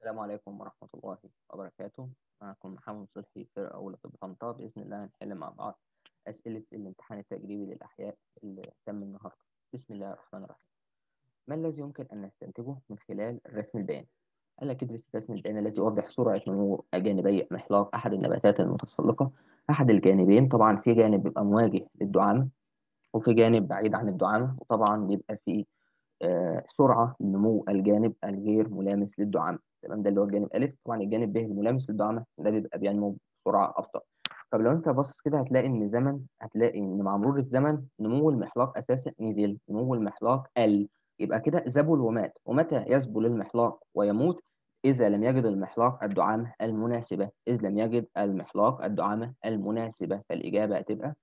السلام عليكم ورحمة الله وبركاته معكم محمد صلحي فرقة أولى طب طنطا بإذن الله هنحل مع بعض أسئلة الامتحان التجريبي للأحياء اللي تم النهاردة بسم الله الرحمن الرحيم ما الذي يمكن أن نستنتجه من خلال الرسم البياني؟ قال لك ادرس الرسم البياني الذي يوضح سرعة نمو جانبي محلاق أحد النباتات المتسلقة أحد الجانبين طبعا في جانب بيبقى مواجه للدعامة وفي جانب بعيد عن الدعامة وطبعا بيبقى في آه، سرعة نمو الجانب الغير ملامس للدعامة تمام ده اللي هو الجانب ألف طبعا الجانب ب الملامس للدعامة ده بيبقى بينمو بسرعة أبطأ طب لو أنت بص كده هتلاقي إن زمن هتلاقي إن مع مرور الزمن نمو المحلاق أساسا نزل نمو المحلاق قل يبقى كده ذبل ومات ومتى يذبل المحلاق ويموت إذا لم يجد المحلاق الدعامة المناسبة إذ لم يجد المحلاق الدعامة المناسبة فالإجابة هتبقى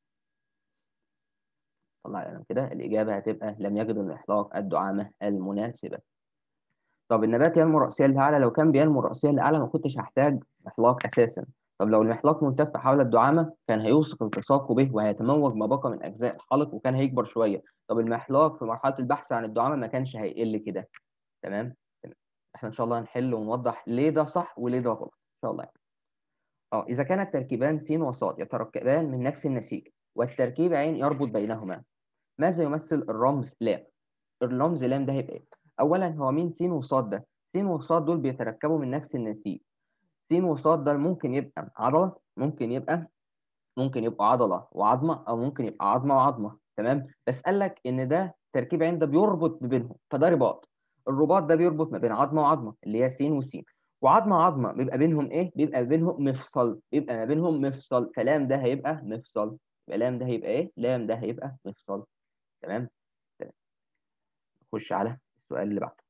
طلع القلم كده الإجابة هتبقى لم يجد المحلاق الدعامة المناسبة طب النبات ينمو رأسيا لأعلى لو كان بينمو رأسيا لأعلى ما كنتش هحتاج محلاق أساسا طب لو المحلاق ملتف حول الدعامة كان هيوثق التصاقه به وهيتموج ما بقى من أجزاء الحلق وكان هيكبر شوية طب المحلاق في مرحلة البحث عن الدعامة ما كانش هيقل كده تمام تمام احنا إن شاء الله هنحل ونوضح ليه ده صح وليه ده غلط إن شاء الله يعني. اه إذا كان التركيبان س وص يتركبان من نفس النسيج والتركيب عين يربط بينهما ماذا يمثل الرمز لام؟ الرمز لام ده هيبقى ايه؟ اولا هو مين س وص ده؟ س وص دول بيتركبوا من نفس النسيج س وص ده ممكن يبقى عضله ممكن يبقى ممكن يبقى عضله وعظمه او ممكن يبقى عظمه وعظمه تمام بس قال لك ان ده تركيب عين ده بيربط ما بينهم فده رباط الرباط ده بيربط ما بين عظمه وعظمه اللي هي س وس وعظمه وعظمه بيبقى بينهم ايه؟ بيبقى بينهم مفصل بيبقى ما بينهم مفصل فلام ده هيبقى مفصل يبقى لام ده هيبقى ايه؟ لام ده هيبقى مفصل تمام تمام نخش على السؤال اللي بعده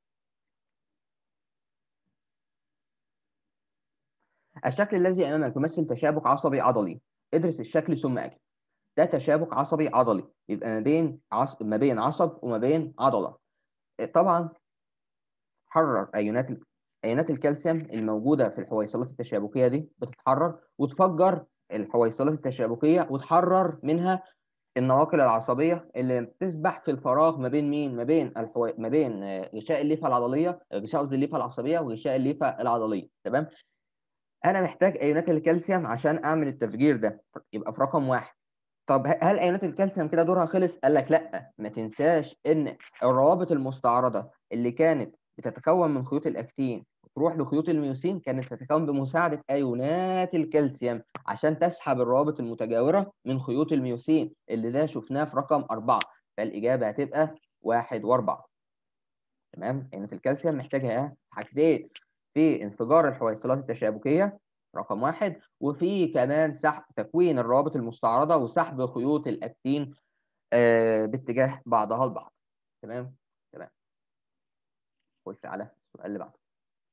الشكل الذي امامك يمثل تشابك عصبي عضلي ادرس الشكل ثم اجل ده تشابك عصبي عضلي يبقى ما بين عصب ما بين عصب وما بين عضله طبعا حرر ايونات ايونات الكالسيوم الموجوده في الحويصلات التشابكيه دي بتتحرر وتفجر الحويصلات التشابكيه وتحرر منها النواقل العصبيه اللي بتسبح في الفراغ ما بين مين ما بين الحو... ما بين غشاء الليفه العضليه غشاء قصدي الليفه العصبيه وغشاء الليفه العضليه تمام انا محتاج ايونات الكالسيوم عشان اعمل التفجير ده يبقى في رقم واحد طب هل ايونات الكالسيوم كده دورها خلص قال لك لا ما تنساش ان الروابط المستعرضه اللي كانت بتتكون من خيوط الاكتين تروح لخيوط الميوسين كانت تتكون بمساعده ايونات الكالسيوم عشان تسحب الروابط المتجاوره من خيوط الميوسين اللي ده شفناه في رقم أربعة فالاجابه هتبقى واحد واربعه تمام يعني في الكالسيوم محتاجها حاجتين في انفجار الحويصلات التشابكيه رقم واحد وفي كمان سحب تكوين الروابط المستعرضه وسحب خيوط الاكتين آه باتجاه بعضها البعض تمام تمام خش على السؤال اللي بعده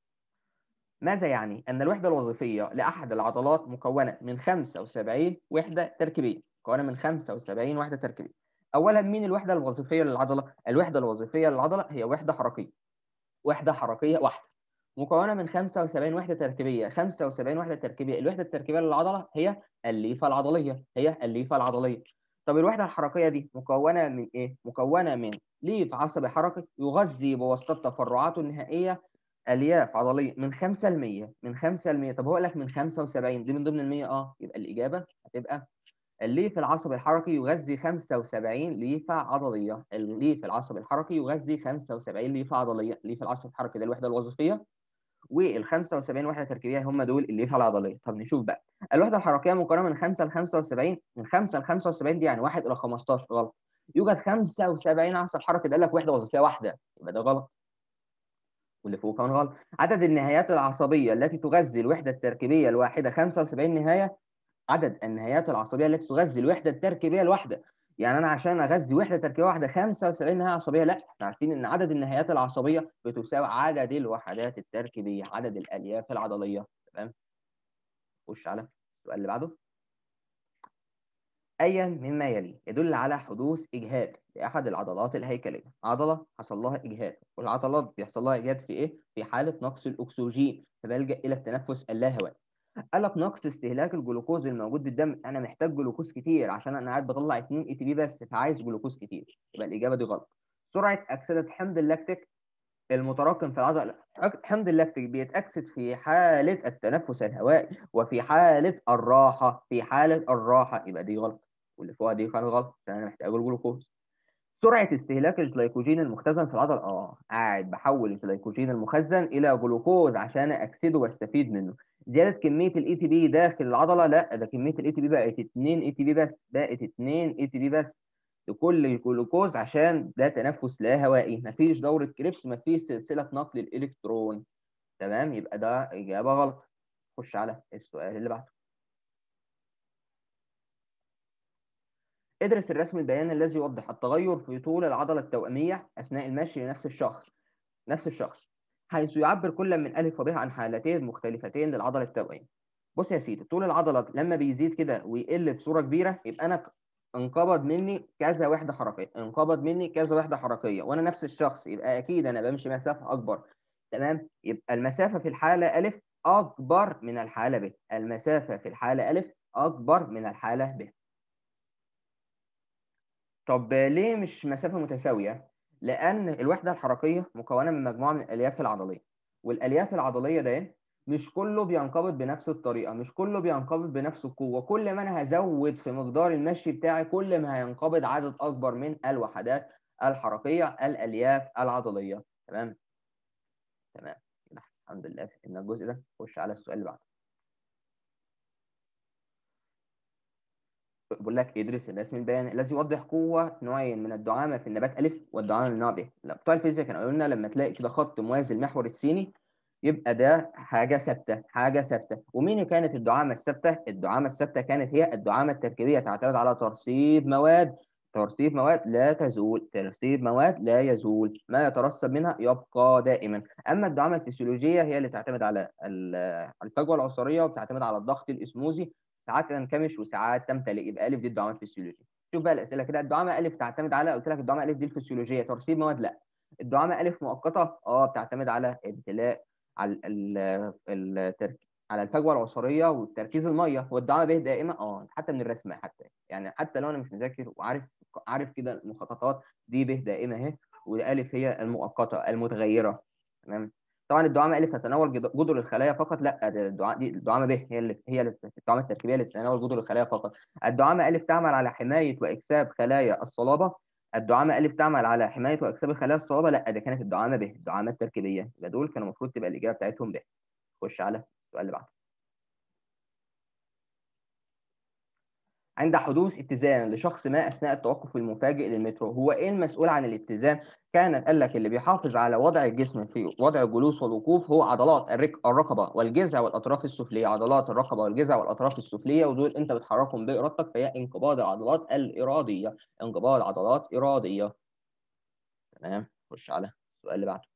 ماذا يعني ان الوحده الوظيفيه لاحد العضلات مكونه من 75 وحده تركيبيه مكونه من 75 وحده تركيبيه اولا مين الوحده الوظيفيه للعضله الوحده الوظيفيه للعضله هي وحده حركيه وحده حركيه واحده مكونه من 75 وحده تركيبيه 75 وحده تركيبيه الوحده التركيبيه للعضله هي الليفه العضليه هي الليفه العضليه طب الوحده الحركيه دي مكونه من ايه مكونه من ليف عصبي حركي يغذي بواسطه تفرعاته النهائيه الياف عضليه من 5 ل 100 من 5 ل 100 طب هو لك من 75 دي من ضمن ال 100 اه يبقى الاجابه هتبقى الليف العصبي الحركي يغذي 75 ليفه عضليه الليف العصبي الحركي يغذي 75 ليفه عضليه الليف العصبي الحركي ده الوحده الوظيفيه وال 75 وحده تركيبيه هم دول الليفه العضليه طب نشوف بقى الوحده الحركيه مقارنه من 5 ل 75 من 5 ل 75 دي يعني 1 الى 15 غلط يوجد 75 عصب حركي ده قال لك وحده وظيفيه واحده يبقى ده غلط واللي فوق كمان غلط عدد النهايات العصبيه التي تغذي الوحده التركيبيه الواحده 75 نهايه عدد النهايات العصبيه التي تغذي الوحده التركيبيه الواحده يعني انا عشان اغذي وحده تركيبيه واحده 75 نهايه عصبيه لا احنا عارفين ان عدد النهايات العصبيه بتساوي عدد الوحدات التركيبيه عدد الالياف العضليه تمام خش على السؤال اللي بعده ايا مما يلي يدل على حدوث اجهاد لاحد العضلات الهيكليه عضله حصل لها اجهاد والعضلات بيحصل لها اجهاد في ايه في حاله نقص الاكسجين فبلجا الى التنفس اللاهوائي قال لك نقص استهلاك الجلوكوز الموجود بالدم انا محتاج جلوكوز كتير عشان انا قاعد بطلع 2 اي تي بي بس فعايز جلوكوز كتير يبقى الاجابه دي غلط سرعه اكسده حمض اللاكتيك المتراكم في العضله الحمض اللاكتيك بيتأكسد في حالة التنفس الهوائي وفي حالة الراحة في حالة الراحة يبقى دي غلط واللي فوقها دي كانت غلط عشان انا محتاج الجلوكوز سرعة استهلاك الجليكوجين المختزن في العضل اه قاعد بحول الجليكوجين المخزن إلى جلوكوز عشان أكسده واستفيد منه زيادة كمية الاي تي بي داخل العضلة لا ده كمية الاي تي بي بقت 2 اي تي بي بس بقت 2 اي تي بي بس لكل الجلوكوز عشان ده تنفس لا هوائي مفيش دورة كريبس مفيش سلسلة نقل الإلكترون تمام يبقى ده إجابة غلط خش على السؤال اللي بعده ادرس الرسم البياني الذي يوضح التغير في طول العضلة التوأمية أثناء المشي لنفس الشخص نفس الشخص حيث يعبر كل من ألف وب عن حالتين مختلفتين للعضلة التوأمية بص يا سيدي طول العضلة لما بيزيد كده ويقل بصورة كبيرة يبقى أنا انقبض مني كذا وحدة حركية انقبض مني كذا وحدة حركية وأنا نفس الشخص يبقى أكيد أنا بمشي مسافة أكبر تمام يبقى المسافة في الحالة ألف أكبر من الحالة ب المسافة في الحالة ألف أكبر من الحالة ب طب ليه مش مسافة متساوية؟ لأن الوحدة الحركية مكونة من مجموعة من الألياف العضلية والألياف العضلية ده مش كله بينقبض بنفس الطريقة مش كله بينقبض بنفس القوة كل ما أنا هزود في مقدار المشي بتاعي كل ما هينقبض عدد أكبر من الوحدات الحركية الألياف العضلية تمام تمام الحمد لله فهمنا الجزء ده خش على السؤال اللي بعده بقول لك ادرس الرسم البياني الذي يوضح قوه نوعين من الدعامه في النبات الف والدعامه النوع ب بتوع الفيزياء كانوا قالوا لنا لما تلاقي كده خط موازي المحور السيني يبقى ده حاجه ثابته حاجه ثابته ومين كانت الدعامه الثابته الدعامه الثابته كانت هي الدعامه التركيبيه تعتمد على ترسيب مواد ترسيب مواد لا تزول ترسيب مواد لا يزول ما يترسب منها يبقى دائما اما الدعامه الفسيولوجيه هي اللي تعتمد على الفجوه العصاريه وبتعتمد على الضغط الاسموزي ساعات تنكمش وساعات تمتلئ يبقى الف دي الدعامه الفسيولوجيه شوف بقى الاسئله كده الدعامه الف تعتمد على قلت لك الدعامه الف دي الفسيولوجيه ترسيب مواد لا الدعامه الف مؤقته اه بتعتمد على امتلاء على الترك على الفجوه العصاريه وتركيز الميه والدعامه ب دائمه اه حتى من الرسمه حتى يعني حتى لو انا مش مذاكر وعارف عارف كده المخططات دي ب دائمه اهي والالف هي المؤقته المتغيره تمام طبعا الدعامه الف تتناول جذر الخلايا فقط لا دي الدعامه ب هي اللي هي اللي الدعامه التركيبيه اللي تتناول جذر الخلايا فقط الدعامه الف تعمل على حمايه واكساب خلايا الصلابه الدعامه الف تعمل على حمايه واكساب خلايا الصلابه لا ده كانت الدعامه ب الدعامه التركيبيه يبقى دول كانوا المفروض تبقى الاجابه بتاعتهم ب خش على السؤال اللي بعده عند حدوث اتزان لشخص ما اثناء التوقف المفاجئ للمترو هو ايه المسؤول عن الاتزان كان قال لك اللي بيحافظ على وضع الجسم في وضع الجلوس والوقوف هو عضلات الرقبه والجذع والاطراف السفليه عضلات الرقبه والجذع والاطراف السفليه ودول انت بتحركهم بارادتك فهي انقباض العضلات الاراديه انقباض عضلات اراديه تمام خش على السؤال اللي بعده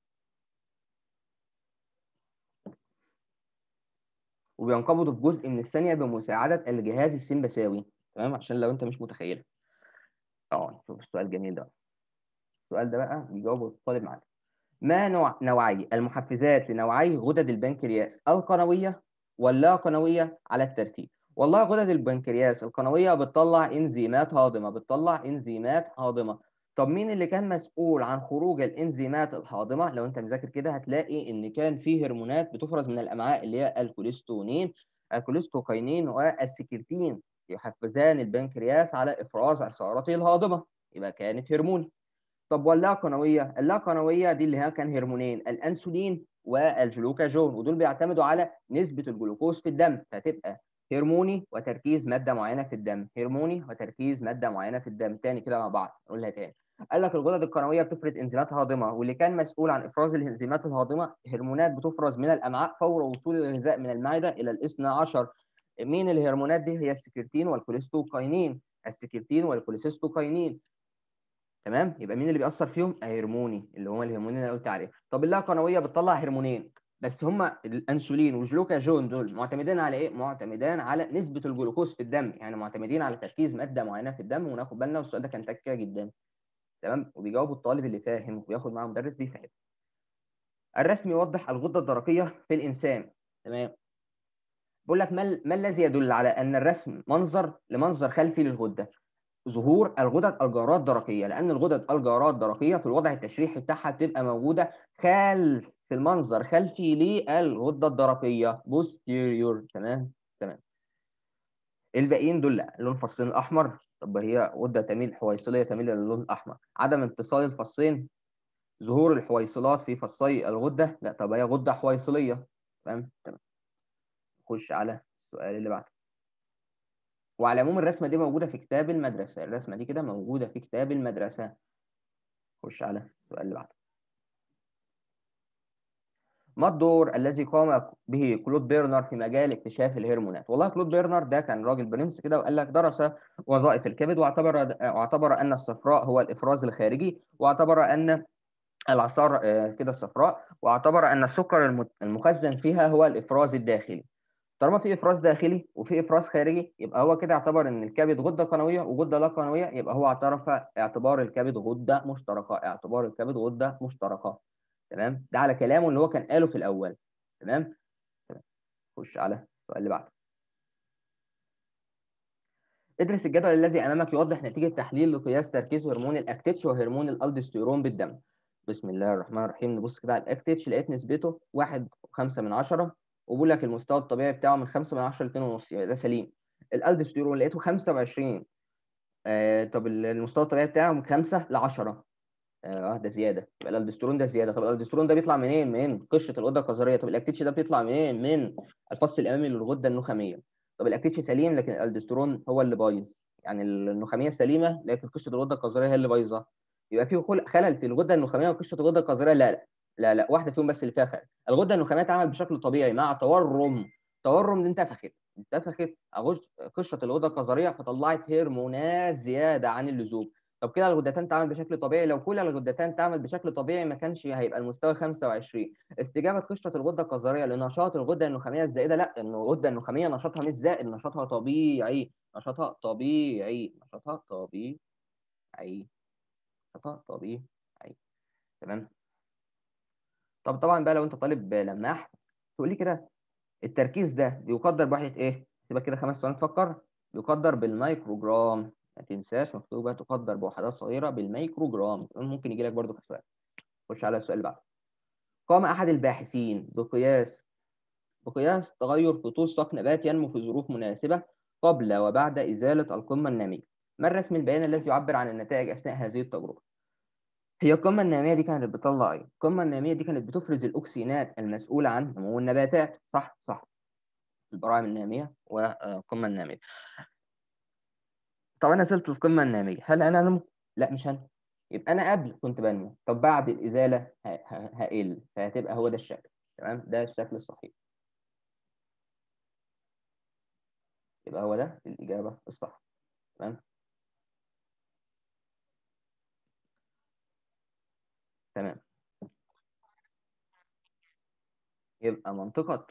وبينقبضوا في جزء من الثانيه بمساعده الجهاز السمبثاوي تمام عشان لو انت مش متخيل اه شوف السؤال الجميل ده السؤال ده بقى بيجاوبه الطالب معانا ما نوع نوعي المحفزات لنوعي غدد البنكرياس القنويه واللا قنويه على الترتيب والله غدد البنكرياس القنويه بتطلع انزيمات هاضمه بتطلع انزيمات هاضمه طب مين اللي كان مسؤول عن خروج الانزيمات الهاضمه لو انت مذاكر كده هتلاقي ان كان في هرمونات بتفرز من الامعاء اللي هي الكوليستونين الكوليستوكاينين والسكرتين يحفزان البنكرياس على افراز عصارته الهاضمه يبقى كانت هرمون طب واللا قنويه اللا قنويه دي اللي هي كان هرمونين الانسولين والجلوكاجون ودول بيعتمدوا على نسبه الجلوكوز في الدم فتبقى هرموني وتركيز ماده معينه في الدم هرموني وتركيز ماده معينه في الدم تاني كده مع بعض نقولها تاني قال لك الغدد القنويه بتفرز انزيمات هاضمه واللي كان مسؤول عن افراز الانزيمات الهاضمه هرمونات بتفرز من الامعاء فور وصول الغذاء من المعده الى الاثنى عشر مين الهرمونات دي هي السكرتين والكوليستوكاينين السكرتين والكوليستوكاينين تمام يبقى مين اللي بيأثر فيهم هرموني اللي هم الهرمونين اللي قلت عليه طب اللا قنويه بتطلع هرمونين بس هم الانسولين والجلوكاجون دول معتمدين على ايه معتمدين على نسبه الجلوكوز في الدم يعني معتمدين على تركيز ماده معينه في الدم وناخد بالنا والسؤال ده كان تكه جدا تمام وبيجاوب الطالب اللي فاهم وبياخد معاه مدرس بيفهم الرسم يوضح الغده الدرقيه في الانسان تمام بقول لك ما, ما الذي يدل على ان الرسم منظر لمنظر خلفي للغده ظهور الغدد الجارات الدرقيه لان الغدد الجارات الدرقيه في الوضع التشريحي بتاعها بتبقى موجوده خلف في المنظر خلفي للغده الدرقيه posterior تمام تمام الباقيين دول لا لون فصين الاحمر طب هي غده تميل حويصليه تميل للون الاحمر عدم اتصال الفصين ظهور الحويصلات في فصي الغده لا طب هي غده حويصليه تمام تمام نخش على السؤال اللي بعده وعلى العموم الرسمه دي موجوده في كتاب المدرسه الرسمه دي كده موجوده في كتاب المدرسه خش على السؤال اللي بعده ما الدور الذي قام به كلود بيرنر في مجال اكتشاف الهرمونات؟ والله كلود بيرنر ده كان راجل برنس كده وقال لك درس وظائف الكبد واعتبر واعتبر ان الصفراء هو الافراز الخارجي واعتبر ان العصار كده الصفراء واعتبر ان السكر المخزن فيها هو الافراز الداخلي. طالما في افراز داخلي وفي افراز خارجي يبقى هو كده اعتبر ان الكبد غده قنويه وغده لا قنويه يبقى هو اعترف اعتبار الكبد غده مشتركه اعتبار الكبد غده مشتركه تمام ده على كلامه اللي هو كان قاله في الاول تمام تمام خش على السؤال اللي بعده ادرس الجدول الذي امامك يوضح نتيجه تحليل لقياس تركيز هرمون الاكتيتش وهرمون الالدوستيرون بالدم بسم الله الرحمن الرحيم نبص كده على الاكتيتش لقيت نسبته 1.5 من 10 وبقول لك المستوى الطبيعي بتاعه من 5 من 10 ل 2.5 يعني ده سليم الالدوستيرون لقيته 25 آه طب المستوى الطبيعي بتاعه من 5 ل 10 اه ده زياده يبقى الالدوستيرون ده زياده طب الالدوستيرون ده بيطلع منين من قشره الغده القذريه طب الاكتيتش ده بيطلع منين من الفص الامامي للغده النخاميه طب الاكتيتش سليم لكن الالدوستيرون هو اللي بايظ يعني النخاميه سليمه لكن قشره الغده القذريه هي اللي بايظه يبقى في خلل في الغده النخاميه وقشره الغده القذريه لا لا لا لا واحده فيهم بس اللي فيها خلل الغده النخاميه اتعمل بشكل طبيعي مع تورم تورم دي انتفخت انتفخت قشره الغده القذريه فطلعت هرمونات زياده عن اللزوم طب كده الغدتان تعمل بشكل طبيعي لو كل الغدتان تعمل بشكل طبيعي ما كانش هيبقى المستوى 25 استجابه قشره الغده القذريه لنشاط الغده النخاميه الزائده لا ان الغده النخاميه نشاطها مش زائد نشاطها طبيعي نشاطها طبيعي نشاطها طبيعي نشاطها طبيعي تمام طب طبعا بقى لو انت طالب لماح تقول لي كده التركيز ده بيقدر بوحده ايه؟ سيبك كده خمس ثواني تفكر يقدر بالميكروجرام ما تنساش مكتوبه تقدر بوحدات صغيره بالميكروجرام ممكن يجي لك برده كسؤال خش على السؤال اللي بعده قام احد الباحثين بقياس بقياس تغير في طول ساق نبات ينمو في ظروف مناسبه قبل وبعد ازاله القمه الناميه ما الرسم البياني الذي يعبر عن النتائج اثناء هذه التجربه هي القمه الناميه دي كانت بتطلع ايه القمه الناميه دي كانت بتفرز الاكسينات المسؤوله عن نمو النباتات صح صح البراعم الناميه والقمه الناميه طب انا زلت القمه الناميه هل انا نمو لا مش هنمو يبقى انا قبل كنت بنمو طب بعد الازاله هقل فهتبقى هو ده الشكل تمام ده الشكل الصحيح يبقى هو ده الاجابه الصح تمام تمام يبقى منطقه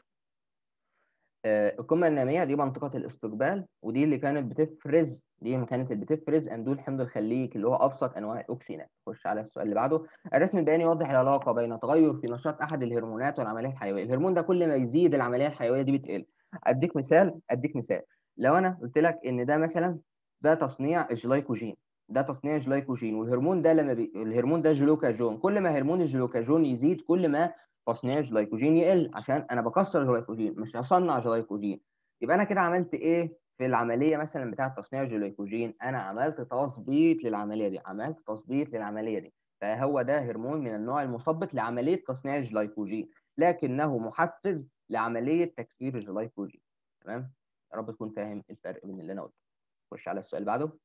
القمه الناميه دي منطقه الاستقبال ودي اللي كانت بتفرز دي اللي كانت اللي بتفرز اندول حمض الخليك اللي هو ابسط انواع الاكسينات خش على السؤال اللي بعده الرسم البياني يوضح العلاقه بين تغير في نشاط احد الهرمونات والعمليه الحيويه الهرمون ده كل ما يزيد العمليه الحيويه دي بتقل اديك مثال اديك مثال لو انا قلت لك ان ده مثلا ده تصنيع الجلايكوجين ده تصنيع الجلايكوجين والهرمون ده لما بي... الهرمون ده جلوكاجون كل ما هرمون الجلوكاجون يزيد كل ما تصنيع الجلايكوجين يقل عشان انا بكسر الجلايكوجين مش هصنع جلايكوجين يبقى انا كده عملت ايه في العمليه مثلا بتاعه تصنيع الجلوكوجين انا عملت تظبيط للعمليه دي عملت تظبيط للعمليه دي فهو ده هرمون من النوع المثبط لعمليه تصنيع الجلايكوجين لكنه محفز لعمليه تكسير الجلايكوجين تمام يا رب تكون فاهم الفرق بين اللي انا قلته خش على السؤال اللي بعده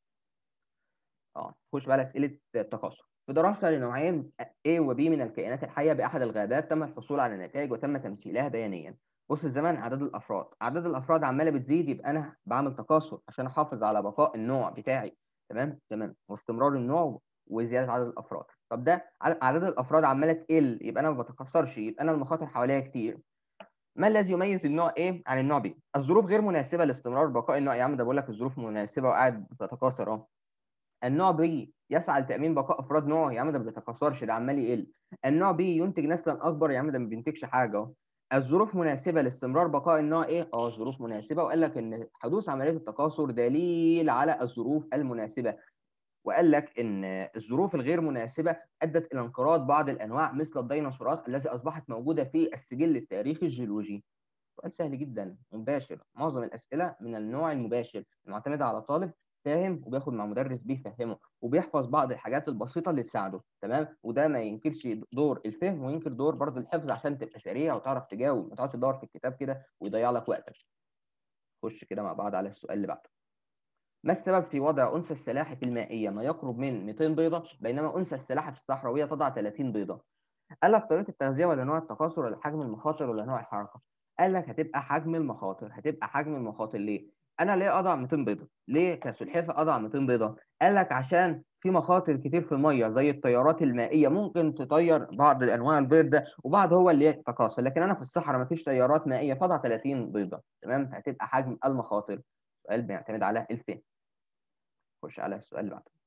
اه خش بقى على اسئله التكاثر في دراسه لنوعين A و B من الكائنات الحيه باحد الغابات تم الحصول على نتائج وتم تمثيلها بيانيا بص الزمن عدد الافراد عدد الافراد عماله بتزيد يبقى انا بعمل تكاثر عشان احافظ على بقاء النوع بتاعي تمام تمام واستمرار النوع وزياده عدد الافراد طب ده عدد الافراد عماله تقل يبقى انا ما بتكاثرش يبقى انا المخاطر حواليا كتير ما الذي يميز النوع A عن النوع B الظروف غير مناسبه لاستمرار بقاء النوع يا عم ده بقول لك الظروف مناسبه وقاعد بتتكاثر اهو النوع B يسعى لتامين بقاء افراد نوعه يا عم ده ما بيتكاثرش ده عمال يقل النوع B ينتج نسلا اكبر يا عم ده ما بينتجش حاجه اهو الظروف مناسبة لاستمرار بقاء النوع إيه؟ آه ظروف مناسبة وقال لك إن حدوث عملية التكاثر دليل على الظروف المناسبة. وقال لك ان الظروف الغير مناسبه ادت الى انقراض بعض الانواع مثل الديناصورات التي اصبحت موجوده في السجل التاريخي الجيولوجي سؤال سهل جدا مباشر معظم الاسئله من النوع المباشر المعتمده على طالب فاهم وبياخد مع مدرس بيفهمه وبيحفظ بعض الحاجات البسيطه اللي تساعده تمام وده ما ينكرش دور الفهم وينكر دور برضه الحفظ عشان تبقى سريع وتعرف تجاوب ما تقعدش تدور في الكتاب كده ويضيع لك وقتك خش كده مع بعض على السؤال اللي بعده ما السبب في وضع أنثى السلاحف المائية ما يقرب من 200 بيضة بينما أنثى السلاحف الصحراوية تضع 30 بيضة؟ قال لك طريقة التغذية ولا نوع التكاثر ولا حجم المخاطر ولا نوع الحركة؟ قال لك هتبقى حجم المخاطر، هتبقى حجم المخاطر ليه؟ أنا ليه أضع 200 بيضة؟ ليه كسلحفاة أضع 200 بيضة؟ قال لك عشان في مخاطر كتير في المية زي التيارات المائية ممكن تطير بعض أنواع البيض ده وبعض هو اللي يتكاثر، لكن أنا في الصحراء مفيش تيارات مائية فأضع 30 بيضة، تمام؟ هتبقى حجم المخاطر. سؤال بيعتمد على الفهم. خش على السؤال اللي بعده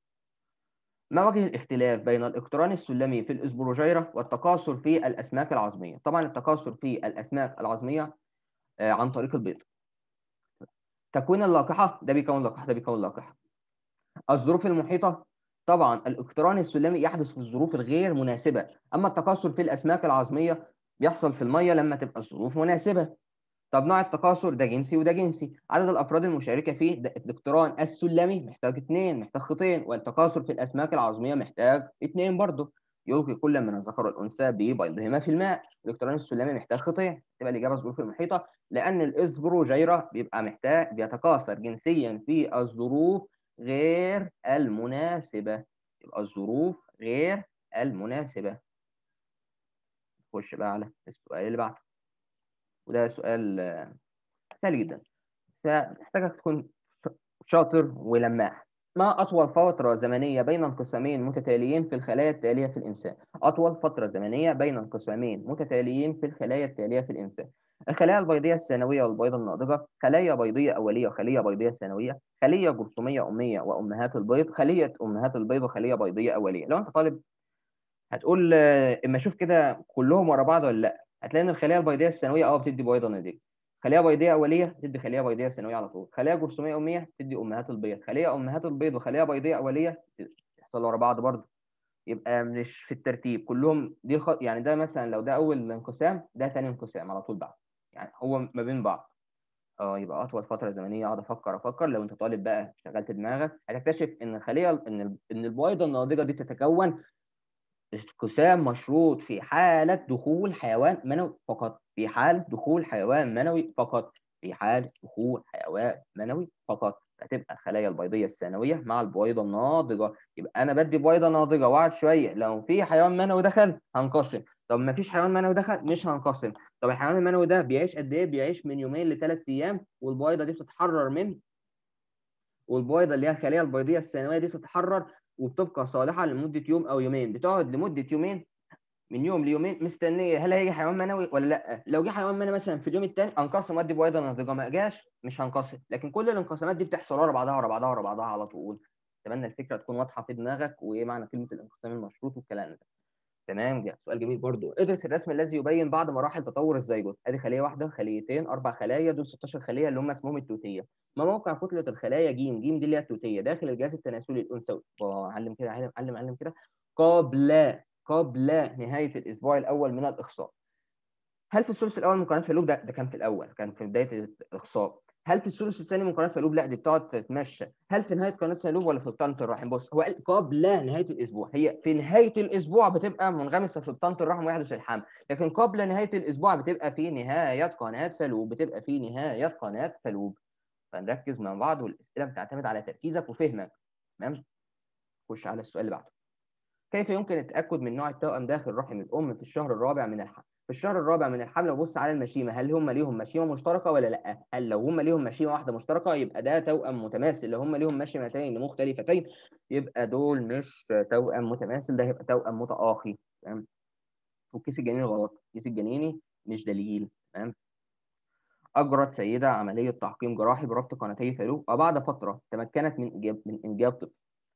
ما وجه الاختلاف بين الاقتران السلمي في الاسبروجيرة والتكاثر في الاسماك العظميه طبعا التكاثر في الاسماك العظميه عن طريق البيض تكوين اللاقحه ده بيكون لاقحه ده بيكون لاقحه الظروف المحيطه طبعا الاقتران السلمي يحدث في الظروف الغير مناسبه اما التكاثر في الاسماك العظميه بيحصل في الميه لما تبقى الظروف مناسبه طب نوع التكاثر ده جنسي وده جنسي عدد الافراد المشاركه فيه الاقتران السلمي محتاج اثنين محتاج خطين والتكاثر في الاسماك العظميه محتاج اثنين برضه يلقي كل من الذكر والانثى ببيضهما في الماء الاقتران السلمي محتاج خطين تبقى الاجابه الظروف المحيطه لان الاسبروجيرا بيبقى محتاج بيتكاثر جنسيا في الظروف غير المناسبه يبقى الظروف غير المناسبه نخش بقى على السؤال اللي بعده وده سؤال سهل جدا فمحتاجك تكون شاطر ولماح ما أطول فترة زمنية بين انقسامين متتاليين في الخلايا التالية في الإنسان؟ أطول فترة زمنية بين انقسامين متتاليين في الخلايا التالية في الإنسان. الخلايا البيضية الثانوية والبيضة الناضجة، خلايا بيضية أولية وخلية بيضية ثانوية، خلية جرثومية أمية وأمهات البيض، خلية أمهات البيض وخلية بيضية أولية. لو أنت طالب هتقول اما اشوف كده كلهم ورا بعض ولا لا هتلاقي ان الخليه البيضيه الثانويه اه بتدي بيضه ناتجه خليه بيضيه اوليه بتدي خليه بيضيه ثانويه على طول خليه جرثوميه اميه بتدي امهات البيض خليه امهات البيض وخليه بيضيه اوليه يحصل ورا بعض برضه يبقى مش في الترتيب كلهم دي الخط يعني ده مثلا لو ده اول انقسام ده ثاني انقسام على طول بعد يعني هو ما بين بعض اه يبقى اطول فتره زمنيه اقعد افكر افكر لو انت طالب بقى شغلت دماغك هتكتشف ان الخليه ان ان البويضه الناضجه دي تتكون انقسام مشروط في حالة دخول حيوان منوي فقط في حالة دخول حيوان منوي فقط في حالة دخول حيوان منوي فقط هتبقى الخلايا البيضية الثانوية مع البويضة الناضجة يبقى أنا بدي بويضة ناضجة وأقعد شوية لو في حيوان منوي دخل هنقسم طب ما فيش حيوان منوي دخل مش هنقسم طب الحيوان المنوي ده بيعيش قد إيه؟ بيعيش من يومين لثلاث أيام والبويضة دي بتتحرر من والبويضة اللي هي الخلية البيضية الثانوية دي بتتحرر وبتبقى صالحه لمده يوم او يومين بتقعد لمده يومين من يوم ليومين مستنيه هل هيجي حيوان منوي ولا لا لو جه حيوان منوي مثلا في اليوم الثاني انقسم وادي بويضه ناضجه ما جاش مش هنقسم لكن كل الانقسامات دي بتحصل ورا بعضها ورا بعضها ورا بعضها على طول اتمنى الفكره تكون واضحه في دماغك وايه معنى كلمه الانقسام المشروط والكلام ده تمام جا. سؤال جميل برضو ادرس الرسم الذي يبين بعض مراحل تطور الزيجوت ادي خليه واحده خليتين اربع خلايا دول 16 خليه اللي هم اسمهم التوتيه ما موقع كتله الخلايا ج ج دي اللي هي التوتيه داخل الجهاز التناسلي الانثوي علم كده علم علم علم كده قبل قبل نهايه الاسبوع الاول من الاخصاب هل في الثلث الاول من قناه فالوب ده, ده كان في الاول كان في بدايه الاخصاب هل في الثلث الثاني من قناه فالوب لا دي بتقعد تتمشى هل في نهايه قناه فالوب ولا في بطانه الرحم بص هو قال قبل نهايه الاسبوع هي في نهايه الاسبوع بتبقى منغمسه في بطانه الرحم ويحدث الحمل لكن قبل نهايه الاسبوع بتبقى في نهايه قناه فالوب بتبقى في نهايه قناه فالوب فنركز مع بعض والاسئله بتعتمد على تركيزك وفهمك تمام خش على السؤال اللي بعده كيف يمكن التاكد من نوع التوأم داخل رحم الام في الشهر الرابع من الحمل في الشهر الرابع من الحمل وبص على المشيمه هل هم ليهم مشيمه مشتركه ولا لا هل لو هم ليهم مشيمه واحده مشتركه يبقى ده توأم متماثل لو هم ليهم مشيمتين مختلفتين يبقى دول مش توأم متماثل ده هيبقى توأم متآخي تمام والكيس الجنيني غلط الكيس الجنيني مش دليل تمام اجرت سيده عمليه تحقيم جراحي بربط قناتي فالوب وبعد فتره تمكنت من انجاب من انجاب طفل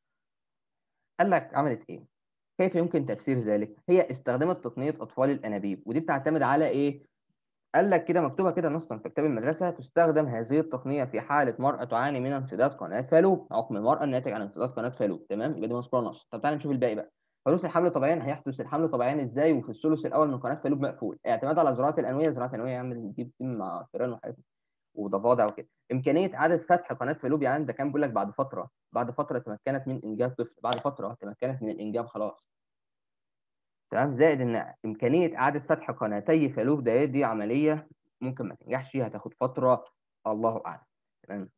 قال لك عملت ايه كيف يمكن تفسير ذلك؟ هي استخدمت تقنية أطفال الأنابيب ودي بتعتمد على إيه؟ قال لك كده مكتوبه كده نصا في كتاب المدرسه تستخدم هذه التقنيه في حاله مرأة تعاني من انسداد قناه فالوب عقم المرأة الناتج عن انسداد قناه فالوب تمام يبقى دي مذكوره نص طب تعالى نشوف الباقي بقى حدوث الحمل طبيعيا هيحدث الحمل طبيعيا ازاي وفي الثلث الاول من قناه فالوب مقفول اعتماد على زراعه الانويه زراعه الانويه يعمل دي بتتم مع فيران وحاجات وضفادع وكده امكانيه اعاده فتح قناه فالوب يعني ده كان بيقول لك بعد فتره بعد فتره تمكنت من انجاب طفل بعد فتره تمكنت من الانجاب خلاص تمام زائد ان امكانيه اعاده فتح قناتي فالوب ده دي عمليه ممكن ما تنجحش هتاخد فتره الله اعلم تمام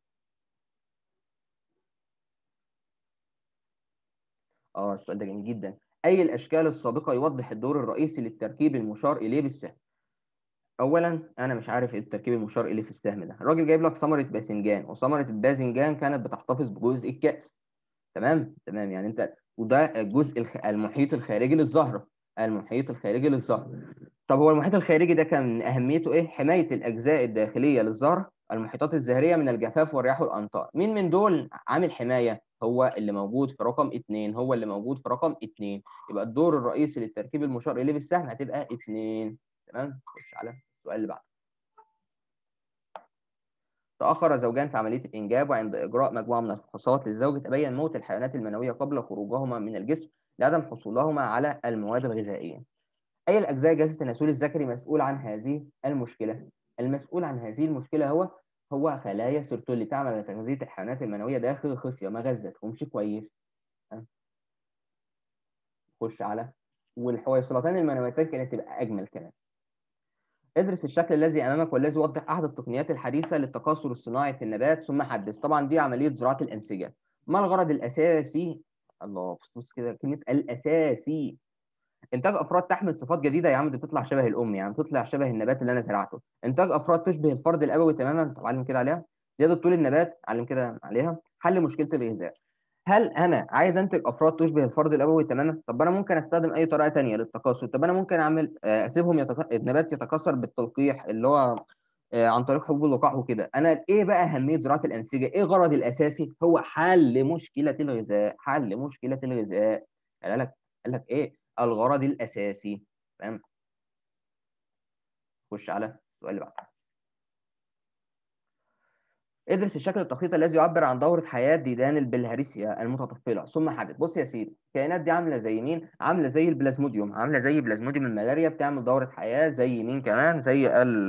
اه السؤال ده جميل جدا اي الاشكال السابقه يوضح الدور الرئيسي للتركيب المشار اليه بالسهم اولا انا مش عارف ايه التركيب المشار اليه في السهم ده الراجل جايب لك ثمره باذنجان وثمره الباذنجان كانت بتحتفظ بجزء الكأس تمام تمام يعني انت وده الجزء الخ... المحيط الخارجي للزهره المحيط الخارجي للزهره طب هو المحيط الخارجي ده كان اهميته ايه حمايه الاجزاء الداخليه للزهره المحيطات الزهريه من الجفاف والرياح والامطار مين من دول عامل حمايه هو اللي موجود في رقم اثنين هو اللي موجود في رقم اثنين يبقى الدور الرئيسي للتركيب المشار اليه بالسهم هتبقى اثنين تمام خش على السؤال اللي بعده تأخر زوجان في عملية الإنجاب وعند إجراء مجموعة من الفحوصات للزوج تبين موت الحيوانات المنوية قبل خروجهما من الجسم لعدم حصولهما على المواد الغذائية. أي الأجزاء جهاز التناسلي الذكري مسؤول عن هذه المشكلة؟ المسؤول عن هذه المشكلة هو هو خلايا سيرتولي تعمل على تغذية الحيوانات المنوية داخل الخصية ما غذتهمش كويس. خش على والحويصلتان المنويتان كانت تبقى أجمل كمان. ادرس الشكل الذي امامك والذي يوضح احد التقنيات الحديثه للتكاثر الصناعي في النبات ثم حدث طبعا دي عمليه زراعه الانسجه ما الغرض الاساسي الله بص كده كلمه الاساسي انتاج افراد تحمل صفات جديده يا عم دي بتطلع شبه الام يعني بتطلع شبه النبات اللي انا زرعته انتاج افراد تشبه الفرد الابوي تماما طب علم كده عليها زياده طول النبات علم كده عليها حل مشكله الغذاء هل انا عايز انتج افراد تشبه الفرد الابوي تماما طب انا ممكن استخدم اي طريقه ثانيه للتكاثر طب انا ممكن اعمل اسيبهم يتك... النبات يتكاثر بالتلقيح اللي هو عن طريق حبوب اللقاح وكده انا ايه بقى اهميه زراعه الانسجه ايه غرضي الاساسي هو حل مشكله الغذاء حل مشكله الغذاء قال لك قال لك ايه الغرض الاساسي تمام خش على السؤال اللي بعده ادرس الشكل التخطيطي الذي يعبر عن دورة حياة ديدان البلهارسيا المتطفلة ثم حدد بص يا سيدي الكائنات دي عاملة زي مين؟ عاملة زي البلازموديوم عاملة زي بلازموديوم الملاريا بتعمل دورة حياة زي مين كمان؟ زي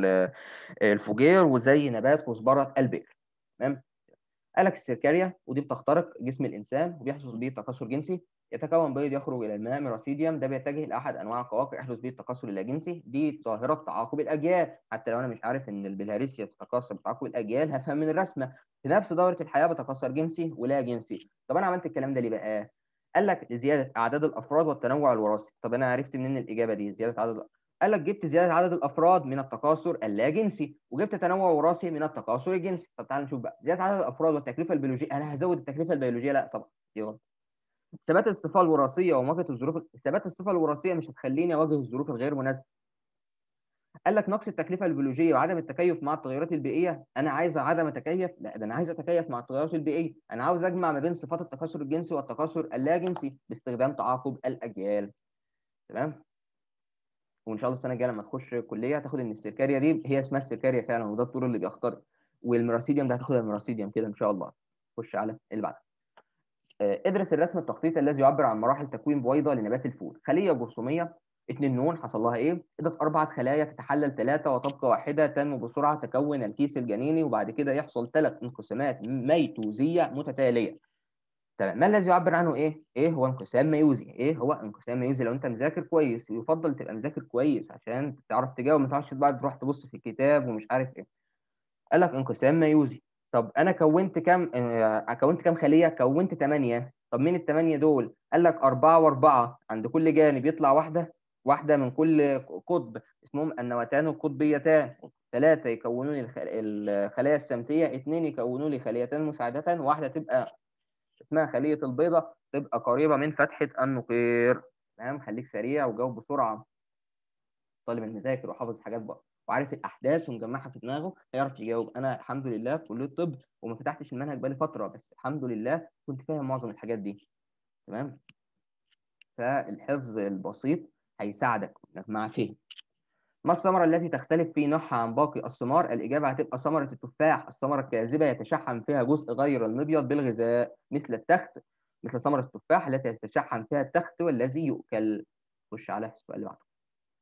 الفوجير وزي نبات كزبرة البئر تمام؟ قالك السيركاريا ودي بتخترق جسم الإنسان وبيحصل به تكاثر جنسي يتكون بيض يخرج إلى الماء ميراسيديوم ده بيتجه لأحد أنواع القواقع يحدث به التكاثر اللاجنسي دي ظاهرة تعاقب الأجيال حتى لو أنا مش عارف إن البلهارسيا بتتكاثر بتعاقب الأجيال هفهم من الرسمة في نفس دورة الحياة بتكاثر جنسي ولا جنسي طب أنا عملت الكلام ده ليه بقى؟ قال لك زيادة أعداد الأفراد والتنوع الوراثي طب أنا عرفت منين الإجابة دي زيادة عدد قال لك جبت زيادة عدد الأفراد من التكاثر اللاجنسي وجبت تنوع وراثي من التكاثر الجنسي طب تعال نشوف بقى زيادة عدد الأفراد والتكلفة البيولوجية أنا هزود التكلفة البيولوجية لا طبعا دي غلط ثبات الصفه الوراثيه ومواجهه الظروف ثبات الصفه الوراثيه مش هتخليني اواجه الظروف الغير مناسبه قال لك نقص التكلفه البيولوجيه وعدم التكيف مع التغيرات البيئيه انا عايز عدم اتكيف لا ده انا عايز اتكيف مع التغيرات البيئيه انا عاوز اجمع ما بين صفات التكاثر الجنسي والتكاثر اللاجنسي باستخدام تعاقب الاجيال تمام وان شاء الله السنه الجايه لما تخش كليه هتاخد ان السيركاريا دي هي اسمها السيركاريا فعلا وده الطور اللي بيخترق والميراسيديوم ده هتاخد الميراسيديوم كده ان شاء الله خش على اللي بعده ادرس الرسم التخطيطي الذي يعبر عن مراحل تكوين بويضه لنبات الفول خليه جرثوميه اتنين نون حصل لها ايه؟ ادت اربعه خلايا تتحلل ثلاثه وتبقى واحده تنمو بسرعه تكون الكيس الجنيني وبعد كده يحصل ثلاث انقسامات ميتوزيه متتاليه. تمام ما الذي يعبر عنه ايه؟ ايه هو انقسام ميوزي؟ ايه هو انقسام ميوزي لو انت مذاكر كويس يفضل تبقى مذاكر كويس عشان تعرف تجاوب ما تعرفش بعد تروح تبص في الكتاب ومش عارف ايه. قال لك انقسام ميوزي طب انا كونت كام آه كونت كام خليه؟ كونت 8 طب مين الثمانيه دول؟ قال لك أربعة وأربعة عند كل جانب يطلع واحدة واحدة من كل قطب اسمهم النواتان القطبيتان ثلاثة يكونوا لي الخلايا السمتية اثنين يكونوا لي خليتان مساعدتان واحدة تبقى اسمها خلية البيضة تبقى قريبة من فتحة النقير تمام خليك سريع وجاوب بسرعة طالب المذاكر وحافظ حاجات بقى وعارف الاحداث ومجمعها في دماغه هيعرف يجاوب انا الحمد لله في كليه الطب وما فتحتش المنهج بقالي فتره بس الحمد لله كنت فاهم معظم الحاجات دي تمام فالحفظ البسيط هيساعدك مع فهم ما الثمرة التي تختلف في نوعها عن باقي الثمار؟ الإجابة هتبقى ثمرة التفاح، الثمرة الكاذبة يتشحم فيها جزء غير المبيض بالغذاء مثل التخت مثل ثمرة التفاح التي يتشحم فيها التخت والذي يؤكل. خش على السؤال اللي بعده.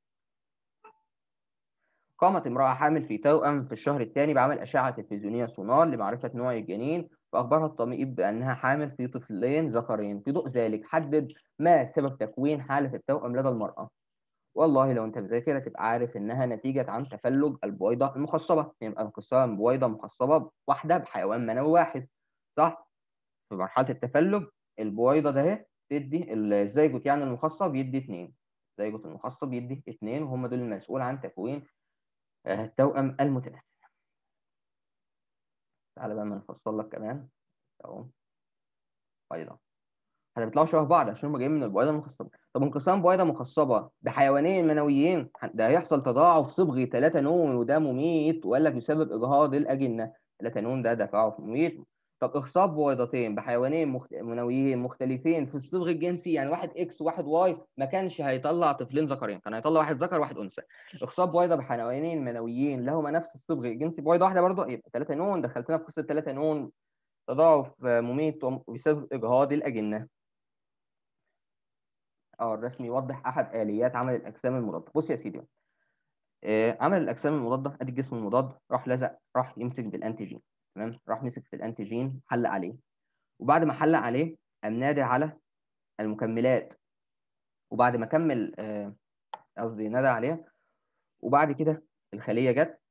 قامت امرأة حامل في توأم في الشهر الثاني بعمل أشعة تلفزيونية سونار لمعرفة نوع الجنين فأخبرها الطبيب بأنها حامل في طفلين ذكرين في ضوء ذلك حدد ما سبب تكوين حالة التوأم لدى المرأة والله لو انت مذاكر تبقى عارف انها نتيجه عن تفلج البويضه المخصبه يبقى انقسام بويضه مخصبه واحده بحيوان منوي واحد صح في مرحله التفلج البويضه ده اهي تدي الزيجوت يعني المخصب يدي اثنين الزيجوت المخصب يدي اثنين وهم دول المسؤول عن تكوين التوأم المتناسل تعالى بقى ما نفصل لك كمان اهو بيضه احنا بيطلعوا شبه بعض عشان هم جايين من البويضه المخصبه طب انقسام بويضه مخصبه بحيوانين منويين ده هيحصل تضاعف صبغي 3 نون وده مميت وقال لك يسبب اجهاض الاجنه 3 نون ده تفاعل مميت طب اخصاب بويضتين بحيوانين مخت... منويين مختلفين في الصبغ الجنسي يعني واحد اكس وواحد واي ما كانش هيطلع طفلين ذكرين كان هيطلع واحد ذكر وواحد انثى اخصاب بويضه بحيوانين منويين لهما نفس الصبغ الجنسي بويضه واحده برضه يبقى 3 نون دخلتنا في قصه 3 نون تضاعف مميت وبسبب اجهاض الاجنه اه الرسم يوضح احد اليات عمل الاجسام المضاده بص يا سيدي آه عمل الاجسام المضاده ادي الجسم المضاد راح لزق راح يمسك بالانتيجين تمام راح مسك في الانتيجين حلق عليه وبعد ما حلق عليه قام نادى على المكملات وبعد ما كمل قصدي آه نادى عليها وبعد كده الخليه جت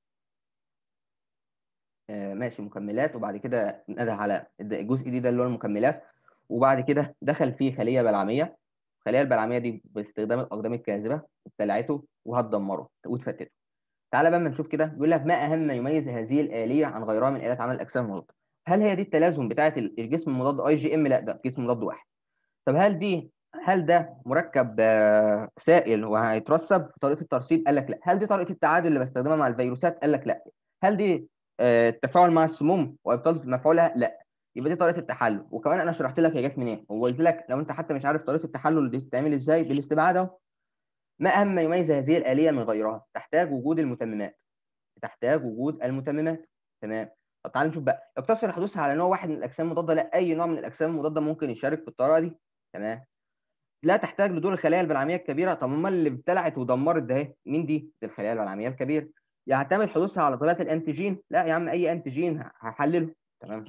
آه ماشي مكملات وبعد كده نادى على الجزء دي ده اللي هو المكملات وبعد كده دخل فيه خليه بلعميه الخليه البلعميه دي باستخدام الاقدام الكاذبه ابتلعته وهتدمره وتفتته تعالى بقى نشوف كده بيقول لك ما اهم ما يميز هذه الاليه عن غيرها من الات عمل الاجسام المضاده هل هي دي التلازم بتاعه الجسم المضاد اي جي ام لا ده جسم مضاد واحد طب هل دي هل ده مركب سائل وهيترسب في طريقه الترسيب قال لك لا هل دي طريقه التعادل اللي بستخدمها مع الفيروسات قال لك لا هل دي التفاعل مع السموم وابطال مفعولها لا يبقى دي طريقه التحلل وكمان انا شرحت لك هي جت منين وقلت لك لو انت حتى مش عارف طريقه التحلل دي بتتعمل ازاي بالاستبعاد اهو ما اهم ما يميز هذه الاليه من غيرها تحتاج وجود المتممات تحتاج وجود المتممات تمام طب تعال نشوف بقى يقتصر حدوثها على نوع واحد من الاجسام المضاده لا اي نوع من الاجسام المضاده ممكن يشارك في الطريقه دي تمام لا تحتاج لدور الخلايا البلعميه الكبيره طب امال اللي ابتلعت ودمرت ده اهي مين دي؟ دي الخلايا البلعميه الكبيره يعتمد حدوثها على طريقه الانتيجين لا يا عم اي انتيجين هحلله تمام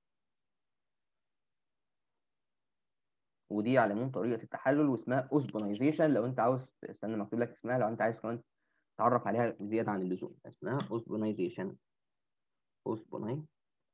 ودي على العموم طريقه التحلل واسمها اوسبونايزيشن لو انت عاوز استنى مكتوب لك اسمها لو انت عايز كمان تعرف عليها زياده عن اللزوم اسمها اوسبونايزيشن اوسبونايزيشن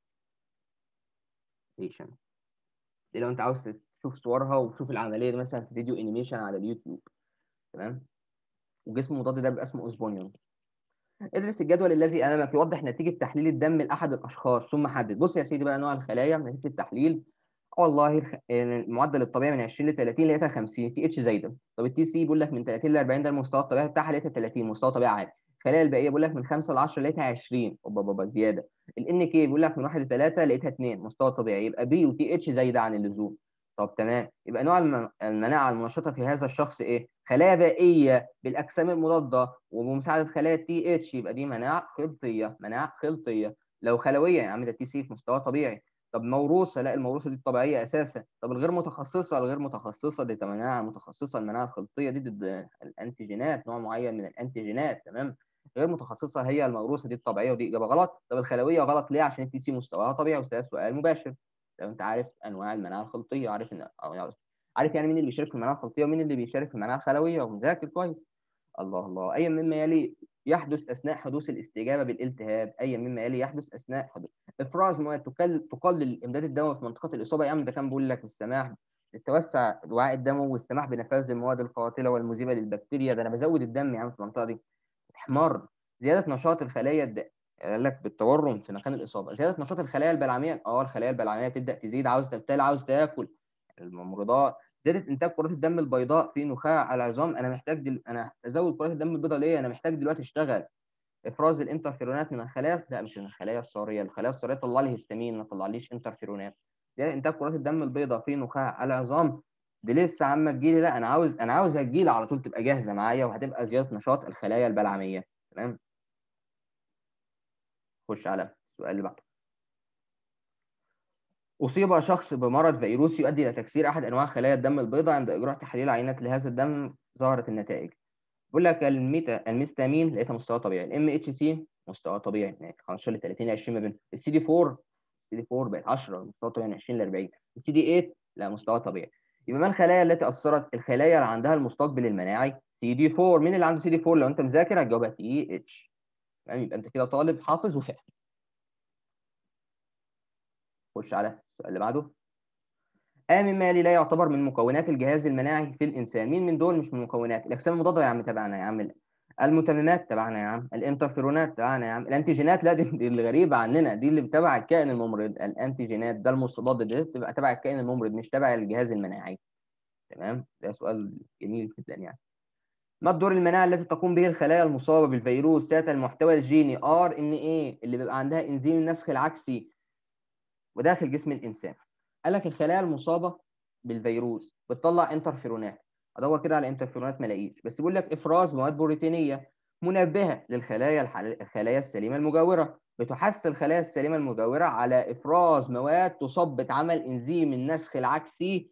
دي لو انت عاوز تشوف صورها وتشوف العمليه دي مثلا في فيديو انيميشن على اليوتيوب تمام وجسم مضاد ده بيبقى اسمه اوسبونيون ادرس الجدول الذي امامك يوضح نتيجه تحليل الدم لاحد الاشخاص ثم حدد بص يا سيدي بقى نوع الخلايا نتيجه التحليل والله المعدل الطبيعي من 20 ل 30 لقيتها 50 تي اتش زايده طب التي سي بيقول لك من 30 ل 40 ده المستوى الطبيعي بتاعها لقيتها 30 مستوى طبيعي عادي الخلايا الباقيه بيقول لك من 5 ل 10 لقيتها 20 اوبا بابا زياده الان كي بيقول لك من 1 ل 3 لقيتها 2 مستوى طبيعي يبقى بي وتي اتش زايده عن اللزوم طب تمام يبقى نوع المناعه المنشطه في هذا الشخص ايه خلايا بائيه بالاجسام المضاده وبمساعده خلايا تي اتش يبقى دي مناعه خلطيه مناعه خلطيه لو خلويه يا عم ده تي سي في مستوى طبيعي طب موروثه لا الموروثه دي الطبيعيه اساسا طب الغير متخصصه الغير متخصصه دي مناعه متخصصه المناعه الخلطيه دي ضد الانتيجينات نوع معين من الانتيجينات تمام غير متخصصه هي الموروثه دي الطبيعيه ودي اجابه غلط طب الخلويه غلط ليه عشان التي سي مستواها طبيعي وده سؤال مباشر لو انت عارف انواع المناعه الخلطيه عارف ان عارف يعني مين اللي بيشارك في المناعه الخلطيه ومين اللي بيشارك في المناعه الخلويه ومذاكر كويس الله الله اي مما يلي يحدث اثناء حدوث الاستجابه بالالتهاب اي مما يلي يحدث اثناء حدوث افراز مواد تقل تقلل الامداد الدموي في منطقه الاصابه يا عم ده كان بيقول لك السماح التوسع وعاء الدموي والسماح بنفاذ المواد القاتله والمذيبه للبكتيريا ده انا بزود الدم يا عم في المنطقه دي احمر زياده نشاط الخلايا الد... قال لك بالتورم في مكان الاصابه زياده نشاط الخلايا البلعميه اه الخلايا البلعميه تبدا تزيد عاوز تبتلع عاوز تاكل الممرضات زياده انتاج كرات الدم البيضاء في نخاع العظام انا محتاج دل... انا ازود كرات الدم البيضاء ليه انا محتاج دلوقتي اشتغل افراز الانترفيرونات من الخلايا لا مش من الخلايا الصاريه الخلايا الصاريه تطلع لي هستامين ما تطلعليش انترفيرونات زياده انتاج كرات الدم البيضاء في نخاع العظام دي لسه عم تجيلي لا انا عاوز انا عاوز هتجيلي على طول تبقى جاهزه معايا وهتبقى زياده نشاط الخلايا البلعميه تمام خش على السؤال اللي بعده أصيب شخص بمرض فيروسي يؤدي إلى تكسير أحد أنواع خلايا الدم البيضاء عند إجراء تحليل عينات لهذا الدم ظهرت النتائج. بيقول لك الميتا الميستامين لقيتها مستوى طبيعي، الام اتش سي مستوى طبيعي يعني 15 ل 30 20 ما بين السي دي 4 السي دي 4 بقت 10 مستوى طبيعي 20 ل 40 السي دي 8 لا مستوى طبيعي. يبقى ما الخلايا التي أثرت؟ الخلايا اللي عندها المستقبل المناعي سي دي 4 مين اللي عنده سي دي 4 لو أنت مذاكر هتجاوبها تي اتش. تمام يبقى أنت كده طالب حافظ وفاهم. خش على السؤال اللي بعده آمن مالي لا يعتبر من مكونات الجهاز المناعي في الإنسان مين من دول مش من مكونات الأجسام المضادة يا عم تبعنا يا عم المتممات تبعنا يا عم الانترفيرونات تبعنا يا عم الانتيجينات لا دي, دي الغريبة عننا دي اللي تبع الكائن الممرض الانتيجينات ده المستضاد دي تبقى تبع الكائن الممرض مش تبع الجهاز المناعي تمام ده سؤال جميل جدا يعني ما الدور المناعي الذي تقوم به الخلايا المصابة بالفيروس ذات المحتوى الجيني ار ان ايه اللي بيبقى عندها انزيم النسخ العكسي وداخل جسم الانسان قال لك الخلايا المصابه بالفيروس بتطلع انترفيرونات ادور كده على انترفيرونات ما الاقيش بس بيقول لك افراز مواد بروتينيه منبهه للخلايا الحل... الخلايا السليمه المجاوره بتحث الخلايا السليمه المجاوره على افراز مواد تثبط عمل انزيم النسخ العكسي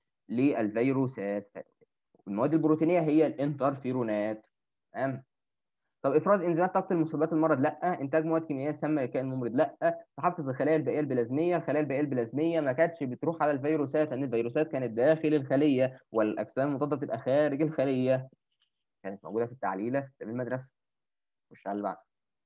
للفيروسات المواد البروتينيه هي الانترفيرونات تمام طب افراز انزيمات تقتل مسببات المرض لا انتاج مواد كيميائيه سامه للكائن الممرض لا تحفز الخلايا البائيه البلازميه الخلايا البائيه البلازميه ما كانتش بتروح على الفيروسات لان الفيروسات كانت داخل الخليه والاجسام المضاده بتبقى خارج الخليه كانت موجوده في التعليله في المدرسه خش على اللي بعده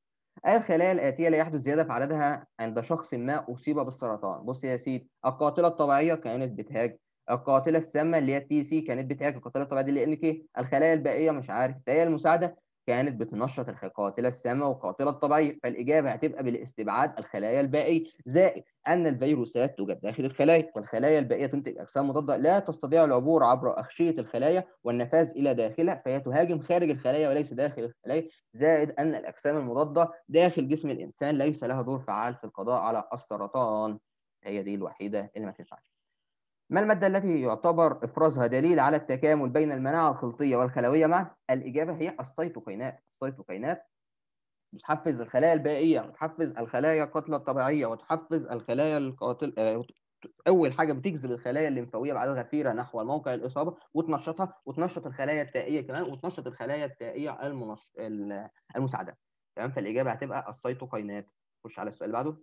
أي الخلايا الآتية لا يحدث زيادة في عددها عند شخص ما أصيب بالسرطان بص يا سيدي القاتلة الطبيعية كانت بتهاج القاتلة السامة اللي هي التي سي كانت بتهاج القاتلة الطبيعية دي اللي ان كي الخلايا البائية مش عارف الخلايا المساعدة كانت بتنشط القاتله السامه والقاتله الطبيعيه فالاجابه هتبقى بالاستبعاد الخلايا البائيه زائد ان الفيروسات توجد داخل الخلايا والخلايا البائيه تنتج اجسام مضاده لا تستطيع العبور عبر اغشيه الخلايا والنفاذ الى داخلها فهي تهاجم خارج الخلايا وليس داخل الخلايا زائد ان الاجسام المضاده داخل جسم الانسان ليس لها دور فعال في القضاء على السرطان هي دي الوحيده اللي ما تنفعش ما المادة التي يعتبر إفرازها دليل على التكامل بين المناعة الخلطية والخلوية معا؟ الإجابة هي السيتوكينات، السيتوكينات بتحفز الخلايا البائية وتحفز الخلايا القاتلة الطبيعية وتحفز الخلايا القاتل آه، أول حاجة بتجذب الخلايا الليمفاوية بعد غفيرة نحو موقع الإصابة وتنشطها وتنشط الخلايا التائية كمان وتنشط الخلايا التائية المنش... المساعدة تمام فالإجابة هتبقى السيتوكينات خش على السؤال اللي بعده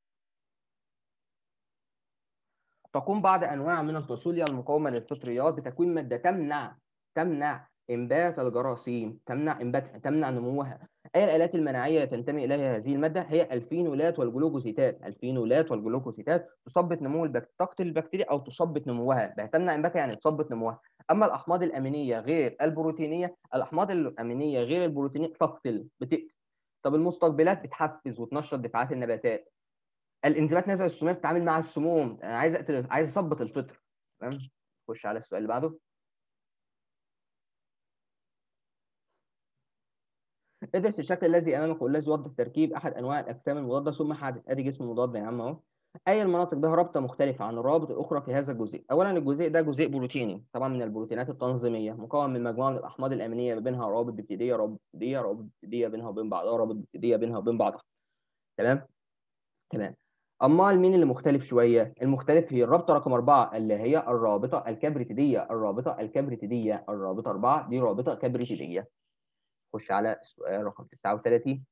تقوم بعض انواع من الفاصوليا المقاومه للفطريات بتكوين ماده تمنع تمنع انبات الجراثيم تمنع انباتها تمنع نموها اي الالات المناعيه تنتمي اليها هذه الماده هي الفينولات والجلوكوزيتات الفينولات والجلوكوزيتات تثبط نمو البكتيريا تقتل البكتيريا او تثبط نموها تمنع انباتها يعني تثبط نموها اما الاحماض الامينيه غير البروتينيه الاحماض الامينيه غير البروتينيه تقتل بتقتل طب المستقبلات بتحفز وتنشط دفاعات النباتات الانزيمات نزع السموم بتتعامل مع السموم انا عايز اقتل عايز اثبط الفطر تمام خش على السؤال اللي بعده ادرس الشكل الذي امامك والذي يوضح تركيب احد انواع الاجسام المضاده ثم حدد ادي جسم مضاد يا عم اهو اي المناطق بها رابطه مختلفه عن الروابط الاخرى في هذا الجزيء اولا الجزيء ده جزيء بروتيني طبعا من البروتينات التنظيميه مكون من مجموعه من الاحماض الامينيه بينها روابط ببتيديه روابط ببتيديه روابط ببتيديه بينها وبين بعضها روابط ببتيديه بينها وبين بعضها تمام تمام امال مين اللي مختلف شويه المختلف هي الرابطه رقم أربعة اللي هي الرابطه الكبريتيديه الرابطه الكبريتيديه الرابطه أربعة دي رابطه كبريتيديه خش على السؤال رقم 39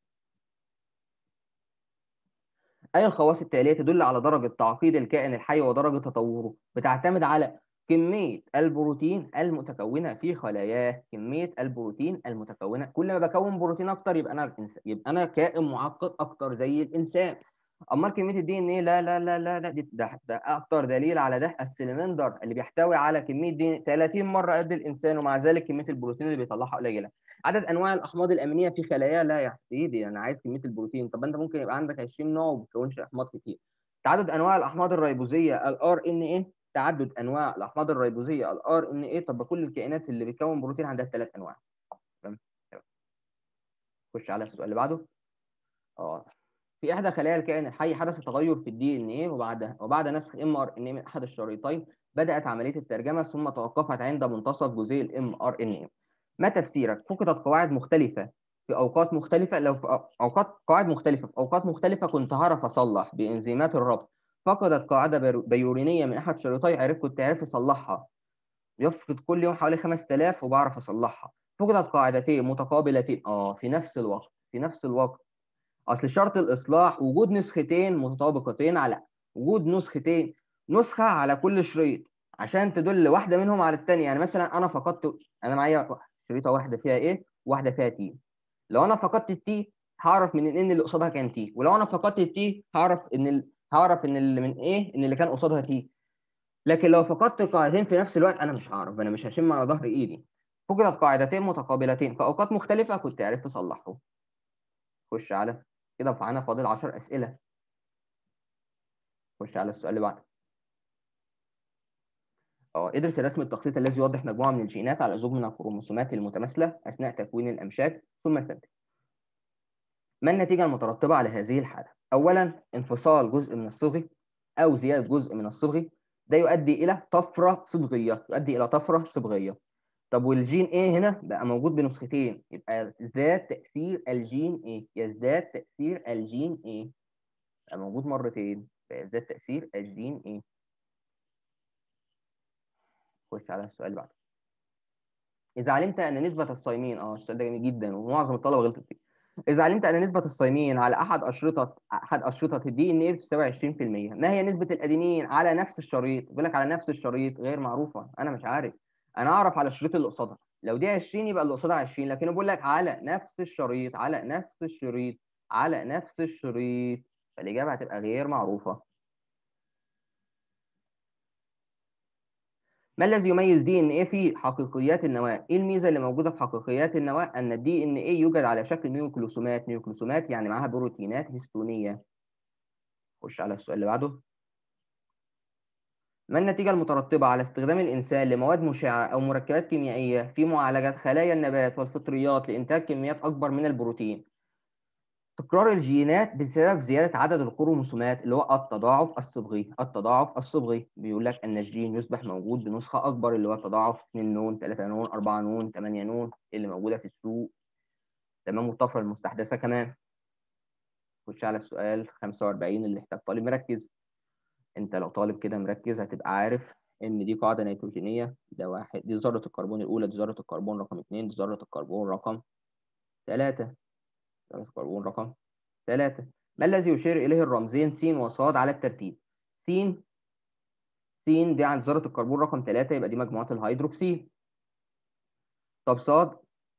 أي الخواص التالية تدل على درجة تعقيد الكائن الحي ودرجة تطوره بتعتمد على كمية البروتين المتكونة في خلاياه كمية البروتين المتكونة كل ما بكون بروتين أكتر يبقى أنا يبقى أنا كائن معقد أكتر زي الإنسان امال كميه الدي ان ايه لا لا لا لا لا ده, ده اكتر دليل على ده السلندر اللي بيحتوي على كميه دي 30 مره قد الانسان ومع ذلك كميه البروتين اللي بيطلعها قليله عدد انواع الاحماض الامينيه في خلايا لا يا سيدي انا عايز كميه البروتين طب انت ممكن يبقى عندك 20 نوع وما بتكونش احماض كتير تعدد انواع الاحماض الريبوزيه الار ان ايه تعدد انواع الاحماض الريبوزيه الار ان ايه طب كل الكائنات اللي بتكون بروتين عندها ثلاث انواع تمام خش على السؤال اللي بعده اه في احدى خلايا الكائن الحي حدث تغير في الدي ان ايه وبعد وبعد نسخ ام ار ان ايه من احد الشريطين بدأت عملية الترجمة ثم توقفت عند منتصف جزيء الام ار ان اي ما تفسيرك فقدت قواعد مختلفة في اوقات مختلفة لو في اوقات قواعد مختلفة في اوقات مختلفة كنت هعرف اصلح بانزيمات الربط فقدت قاعدة بيورينية من احد شريطي عرف كنت عارف اصلحها يفقد كل يوم حوالي 5000 وبعرف اصلحها فقدت قاعدتين متقابلتين اه في نفس الوقت في نفس الوقت اصل شرط الاصلاح وجود نسختين متطابقتين على وجود نسختين نسخه على كل شريط عشان تدل واحده منهم على الثانيه يعني مثلا انا فقدت انا معايا شريطه واحده فيها ايه وواحده فيها تي لو انا فقدت التي هعرف من ان اللي قصادها كان تي ولو انا فقدت التي هعرف ان ال... هعرف ان اللي من ايه ان اللي كان قصادها تي لكن لو فقدت قاعدتين في نفس الوقت انا مش هعرف انا مش هشم على ظهر ايدي فقدت قاعدتين متقابلتين في اوقات مختلفه كنت عرفت اصلحهم خش على كده معانا فاضل 10 اسئله خش على السؤال اللي بعده اه ادرس الرسم التخطيطي الذي يوضح مجموعه من الجينات على زوج من الكروموسومات المتماثله اثناء تكوين الامشاج ثم التنتج ما النتيجه المترتبه على هذه الحاله اولا انفصال جزء من الصبغي او زياده جزء من الصبغي ده يؤدي الى طفره صبغيه يؤدي الى طفره صبغيه طب والجين ايه هنا بقى موجود بنسختين يبقى يزداد تاثير الجين ايه يزداد تاثير الجين ايه بقى موجود مرتين يزداد تاثير الجين ايه خش على السؤال اللي بعده اذا علمت ان نسبه الصايمين اه السؤال ده جميل جدا ومعظم الطلبه غلطت فيه اذا علمت ان نسبه الصايمين على احد اشرطه احد اشرطه الدي ان ايه بتساوي 20% ما هي نسبه الادينين على نفس الشريط بيقول لك على نفس الشريط غير معروفه انا مش عارف انا اعرف على الشريط اللي قصادها لو دي 20 يبقى اللي قصادها 20 لكن بقول لك على نفس الشريط على نفس الشريط على نفس الشريط فالاجابه هتبقى غير معروفه ما الذي يميز دي ان ايه في حقيقيات النواه؟ ايه الميزه اللي موجوده في حقيقيات النواه؟ ان الدي ان ايه يوجد على شكل نيوكليوسومات، نيوكليوسومات يعني معاها بروتينات هستونيه. خش على السؤال اللي بعده. ما النتيجة المترتبة على استخدام الإنسان لمواد مشعة أو مركبات كيميائية في معالجة خلايا النبات والفطريات لإنتاج كميات أكبر من البروتين؟ تكرار الجينات بسبب زيادة عدد الكروموسومات اللي هو التضاعف الصبغي، التضاعف الصبغي بيقول لك أن الجين يصبح موجود بنسخة أكبر اللي هو التضاعف 2 نون 3 نون 4 نون 8 نون اللي موجودة في السوق تمام والطفرة المستحدثة كمان. خش على السؤال 45 اللي محتاج طالب مركز. انت لو طالب كده مركز هتبقى عارف ان دي قاعده نيتروجينيه ده واحد دي ذره الكربون الاولى دي ذره الكربون رقم اثنين دي ذره الكربون رقم ثلاثة ذره الكربون رقم ثلاثة ما الذي يشير اليه الرمزين س وصاد على الترتيب س س دي عند ذره الكربون رقم ثلاثة يبقى دي مجموعه الهيدروكسيل طب صاد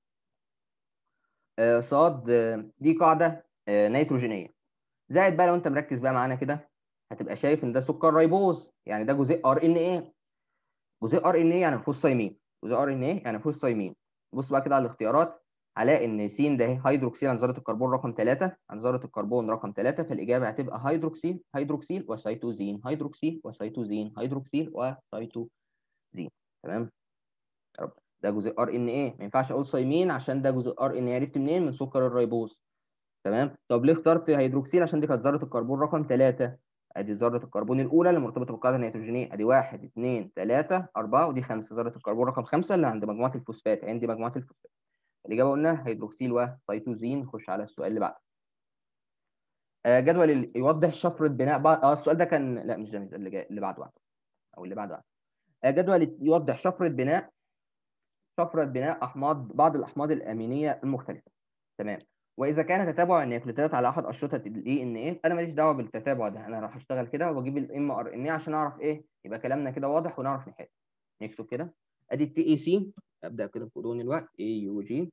آه صاد آه دي قاعده آه نيتروجينيه زائد بقى لو انت مركز بقى معانا كده هتبقى شايف ان ده سكر ريبوز يعني ده جزيء ار ان ايه جزيء ار ان ايه يعني ما فيهوش صيمين جزيء ار ان ايه يعني ما فيهوش صيمين بص بقى كده على الاختيارات هلاقي ان س ده هيدروكسيل عن ذره الكربون رقم 3 عن ذره الكربون رقم 3 فالاجابه هتبقى هيدروكسيل هيدروكسيل وسيتوزين هيدروكسيل وسيتوزين هيدروكسيل وسيتوزين تمام يا رب ده جزيء ار ان ايه ما ينفعش اقول صيمين عشان ده جزيء ار ان ايه عرفت منين من سكر الريبوز تمام طب ليه اخترت هيدروكسيل عشان دي كانت ذره الكربون رقم 3 ادي ذره الكربون الاولى اللي مرتبطه بالقاعده النيتروجينيه ادي 1 2 3 4 ودي 5 ذره الكربون رقم 5 اللي عند مجموعه الفوسفات عندي مجموعه الفوسفات الاجابه قلنا هيدروكسيل وسيتوزين نخش على السؤال اللي بعده آه جدول اللي يوضح شفره بناء بعض اه السؤال ده كان لا مش ده مش ده اللي جاي اللي بعده بعده او اللي بعده آه جدول يوضح شفره بناء شفره بناء احماض بعض الاحماض الامينيه المختلفه تمام واذا كان تتابع النيوكليوتيدات على احد اشرطه الاي ان ايه انا ماليش دعوه بالتتابع ده انا راح اشتغل كده واجيب الام ار ان ايه عشان اعرف ايه يبقى كلامنا كده واضح ونعرف نحل نكتب كده ادي التي اي سي ابدا كده بقولون الوقت اي يو جي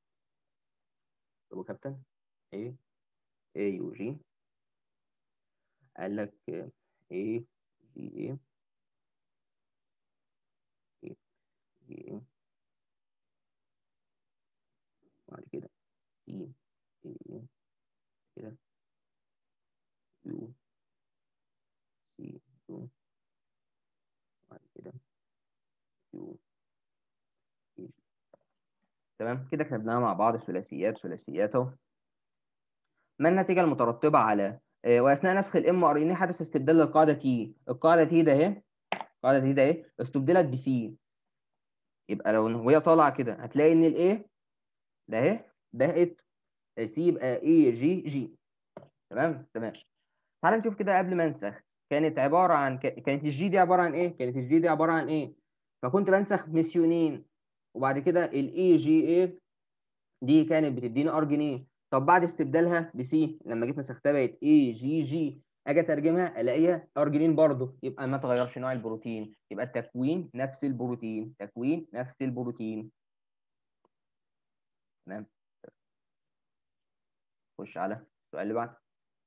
طب كابتن ايه اي يو جي قال لك اي جي ايه جي ايه بعد كده سي ايه كده يو سي يو بعد كده يو سي تمام كده كتبناها مع بعض ثلاثيات ثلاثيات اهو ما النتيجة المترتبة على آه، واثناء نسخ الام ار ان حدث استبدال للقاعدة تي القاعدة تي ده اهي قاعده جديده ايه استبدلت بسي يبقى لو وهي طالعه كده هتلاقي ان الايه ده اهي بقت سي يبقى اي جي جي تمام تمام تعال نشوف كده قبل ما انسخ كانت عباره عن ك... كانت الجي دي عباره عن ايه كانت الجي دي عباره عن ايه فكنت بنسخ ميسيونين وبعد كده الاي جي ايه دي كانت بتديني ار جنيه طب بعد استبدالها بسي لما جيت نسختها بقت اي جي جي اجي اترجمها الاقيها ارجينين برضه يبقى ما تغيرش نوع البروتين يبقى التكوين نفس البروتين تكوين نفس البروتين تمام خش على السؤال اللي بعده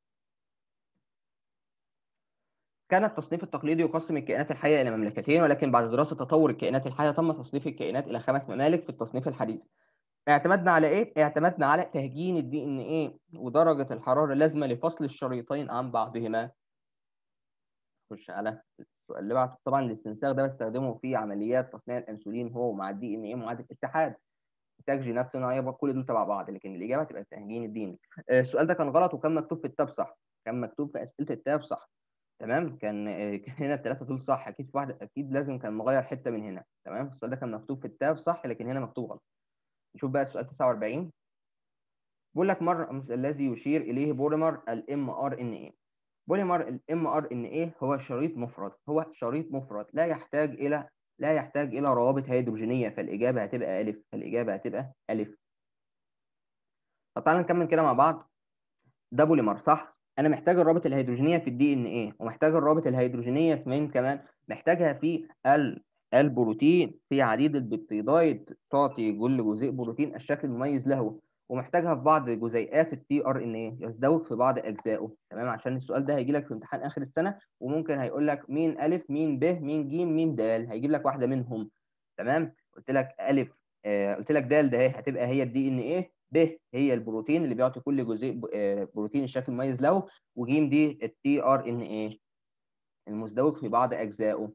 كان التصنيف التقليدي يقسم الكائنات الحية إلى مملكتين ولكن بعد دراسة تطور الكائنات الحية تم تصنيف الكائنات إلى خمس ممالك في التصنيف الحديث. اعتمدنا على إيه؟ اعتمدنا على تهجين الدي إن إيه ودرجة الحرارة اللازمة لفصل الشريطين عن بعضهما. خش على السؤال اللي بعده، طبعا الاستنساخ ده بستخدمه في عمليات تصنيع الأنسولين هو مع الدي إن إيه معادلة اتحاد. انتاج جينات صناعيه كل دول تبع بعض لكن الاجابه تبقى تهجين الدين السؤال ده كان غلط وكان مكتوب في التاب صح كان مكتوب في اسئله التاب صح تمام كان هنا الثلاثه دول صح اكيد في واحده اكيد لازم كان مغير حته من هنا تمام السؤال ده كان مكتوب في التاب صح لكن هنا مكتوب غلط نشوف بقى السؤال 49 بيقول لك مر الذي يشير اليه بوليمر الام ار ان اي بوليمر الام ار ان اي هو شريط مفرد هو شريط مفرد لا يحتاج الى لا يحتاج الى روابط هيدروجينيه فالاجابه هتبقى الف فالاجابه هتبقى الف طب تعالى نكمل كده مع بعض ده بوليمر صح انا محتاج الرابط الهيدروجينيه في الدي ان ايه ومحتاج الرابط الهيدروجينيه في مين كمان محتاجها في ال البروتين في عديد البيبتيدايد تعطي كل جزيء بروتين الشكل المميز له ومحتاجها في بعض جزيئات التي ار ان ايه يزدوج في بعض اجزائه تمام عشان السؤال ده هيجي لك في امتحان اخر السنه وممكن هيقول لك مين الف مين ب مين ج مين د هيجيب لك واحده منهم تمام قلت لك الف آه قلت لك د ده اهي هتبقى هي الدي ان ايه ب هي البروتين اللي بيعطي كل جزيء آه بروتين الشكل المميز له وج دي التي ار ان ايه المزدوج في بعض اجزائه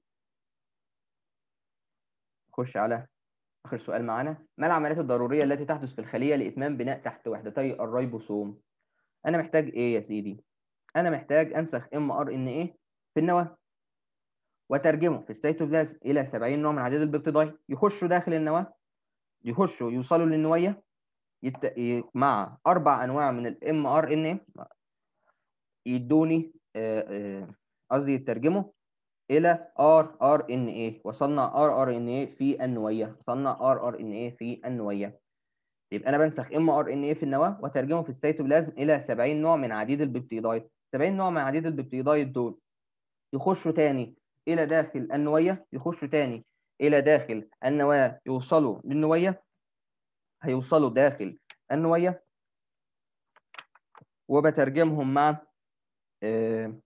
نخش على آخر سؤال معانا ما العمليات الضرورية التي تحدث في الخلية لإتمام بناء تحت وحدتي الريبوسوم؟ أنا محتاج إيه يا سيدي؟ أنا محتاج أنسخ ام ار ان ايه في النواة وترجمه في السيتوبلازم إلى 70 نوع من عديد البيبتيداي يخشوا داخل النواة يخشوا يوصلوا للنوية يت... مع أربع أنواع من الام ار ان ايه يدوني قصدي يترجموا الى ار ار ان اي وصلنا ار ار ان اي في النويه وصلنا ار ار ان اي في النويه يبقى انا بنسخ ام ار ان اي في النواه وترجمه في السيتوبلازم الى 70 نوع من عديد البيبتيدايد 70 نوع من عديد البيبتيدايد دول يخشوا تاني الى داخل النويه يخشوا تاني الى داخل النواه يوصلوا للنويه هيوصلوا داخل النويه وبترجمهم مع آه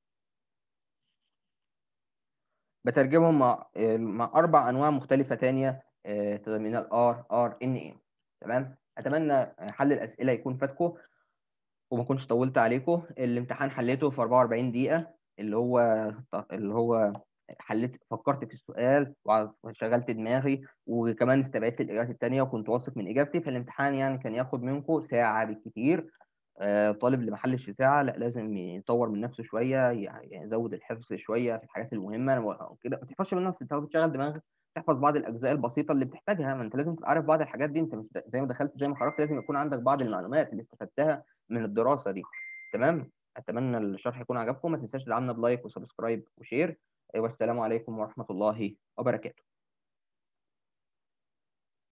بترجمهم مع مع اربع انواع مختلفه ثانيه من الار ار ان اي تمام اتمنى حل الاسئله يكون فاتكم وما كنتش طولت عليكم الامتحان حليته في 44 دقيقه اللي هو اللي هو حليت فكرت في السؤال وشغلت دماغي وكمان استبعدت الاجابات الثانيه وكنت واثق من اجابتي فالامتحان يعني كان ياخد منكم ساعه بالكثير طالب اللي ما حلش في ساعه لا لازم يطور من نفسه شويه يعني يزود الحفظ شويه في الحاجات المهمه كده ما تحفظش من نفسك انت بتشغل دماغك تحفظ بعض الاجزاء البسيطه اللي بتحتاجها ما انت لازم تبقى عارف بعض الحاجات دي انت مش زي ما دخلت زي ما خرجت لازم يكون عندك بعض المعلومات اللي استفدتها من الدراسه دي تمام اتمنى الشرح يكون عجبكم ما تنساش تدعمنا بلايك وسبسكرايب وشير والسلام عليكم ورحمه الله وبركاته